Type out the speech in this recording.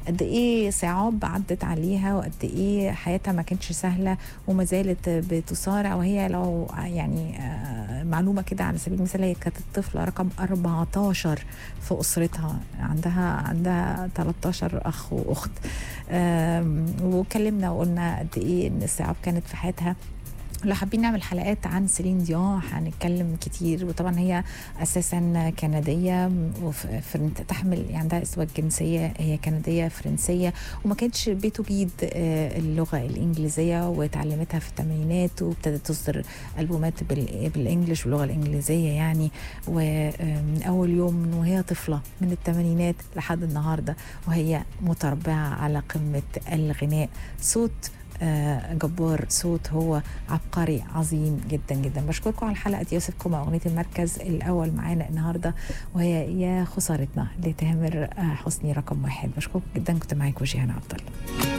قد ايه صعاب عدت عليها وقد ايه حياتها ما كانتش سهله وما زالت بتصارع وهي لو يعني آه، معلومه كده على سبيل المثال هي كانت الطفله رقم 14 في اسرتها عندها عندها 13 اخ واخت آم، واتكلمنا وقلنا قد ايه ان الصعاب كانت في حياتها لو حابين نعمل حلقات عن سيلين ديون هنتكلم كتير وطبعا هي اساسا كنديه وتحمل يعني عندها ازدواج جنسيه هي كنديه فرنسيه وما كانتش بتجيد آه، اللغه الانجليزيه وتعلمتها في الثمانينات وابتدت تصدر البومات بال- بالانجلش واللغه الانجليزيه يعني ومن اول يوم من وهي طفله من الثمانينات لحد النهارده وهي متربعه على قمه الغناء صوت آه، جبار صوت هو عبقري عظيم جدا جدا بشكركم على حلقه يوسف كوما اغنيه المركز الاول معانا النهارده وهي يا خسارتنا لتامر آه، حسني رقم واحد بشكركم جدا كنت معاكم جيهان عبد الله